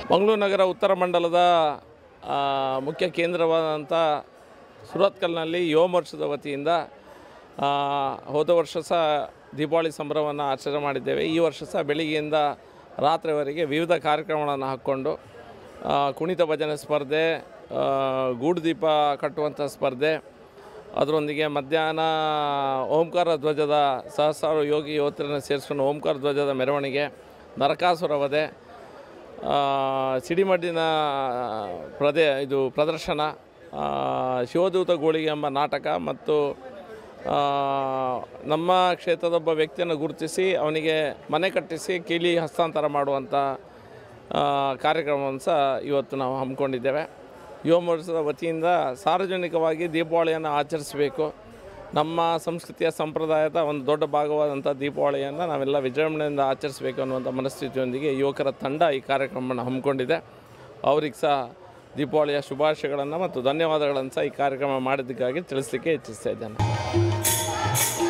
ಮಂಗಳೂರು ನಗರ ಉತ್ತರ ಮಂಡಲದ ಆ, ಮುಖ್ಯ ಕೇಂದ್ರವಾದಂಥ ಸುರತ್ಕಲ್ನಲ್ಲಿ ಯುವ ಮೋರ್ಚಾದ ವತಿಯಿಂದ ಆ, ಹೋದ ವರ್ಷ ಸಹ ದೀಪಾವಳಿ ಸಂಭ್ರಮವನ್ನು ಆಚರಣೆ ಮಾಡಿದ್ದೇವೆ ಈ ವರ್ಷ ಸಹ ಬೆಳಿಗ್ಗೆಯಿಂದ ರಾತ್ರಿವರೆಗೆ ವಿವಿಧ ಕಾರ್ಯಕ್ರಮಗಳನ್ನು ಹಾಕ್ಕೊಂಡು ಆ, ಕುಣಿತ ಭಜನೆ ಸ್ಪರ್ಧೆ ಆ, ಗೂಡು ದೀಪ ಕಟ್ಟುವಂಥ ಸ್ಪರ್ಧೆ ಅದರೊಂದಿಗೆ ಮಧ್ಯಾಹ್ನ ಓಂಕಾರ ಧ್ವಜದ ಸಹಸ್ರಾರು ಯೋಗಿ ಯುವತಿಯರನ್ನು ಸೇರಿಸ್ಕೊಂಡು ಓಂಕಾರ ಧ್ವಜದ ಮೆರವಣಿಗೆ ನರಕಾಸುರ ವಧೆ ಆ, ಸಿಡಿಮಡ್ಡಿನ ಪ್ರದೇ ಇದು ಪ್ರದರ್ಶನ ಆ, ಶಿವದೂತ ಗೋಳಿಗೆ ಎಂಬ ನಾಟಕ ಮತ್ತು ಆ, ನಮ್ಮ ಕ್ಷೇತ್ರದ ಒಬ್ಬ ವ್ಯಕ್ತಿಯನ್ನು ಗುರುತಿಸಿ ಅವನಿಗೆ ಮನೆ ಕಟ್ಟಿಸಿ ಕೀಲಿ ಹಸ್ತಾಂತರ ಮಾಡುವಂಥ ಆ, ಕಾರ್ಯಕ್ರಮವನ್ನು ಸಹ ಇವತ್ತು ನಾವು ಹಮ್ಮಿಕೊಂಡಿದ್ದೇವೆ ಯುವ ಮೋರ್ಚಾದ ವತಿಯಿಂದ ಸಾರ್ವಜನಿಕವಾಗಿ ದೀಪಾವಳಿಯನ್ನು ಆಚರಿಸಬೇಕು ನಮ್ಮ ಸಂಸ್ಕೃತಿಯ ಸಂಪ್ರದಾಯದ ಒಂದು ದೊಡ್ಡ ಭಾಗವಾದಂಥ ದೀಪಾವಳಿಯನ್ನು ನಾವೆಲ್ಲ ವಿಜೃಂಭಣೆಯಿಂದ ಆಚರಿಸಬೇಕು ಅನ್ನುವಂಥ ಮನಸ್ಥಿತಿಯೊಂದಿಗೆ ಯುವಕರ ತಂಡ ಈ ಕಾರ್ಯಕ್ರಮವನ್ನು ಹಮ್ಮಿಕೊಂಡಿದೆ ಅವ್ರಿಗೆ ಸಹ ದೀಪಾವಳಿಯ ಶುಭಾಶಯಗಳನ್ನು ಮತ್ತು ಧನ್ಯವಾದಗಳನ್ನು ಸಹ ಈ ಕಾರ್ಯಕ್ರಮ ಮಾಡಿದ್ದಕ್ಕಾಗಿ ತಿಳಿಸಲಿಕ್ಕೆ ಇಚ್ಛಿಸ್ತಾ ಇದ್ದೇನೆ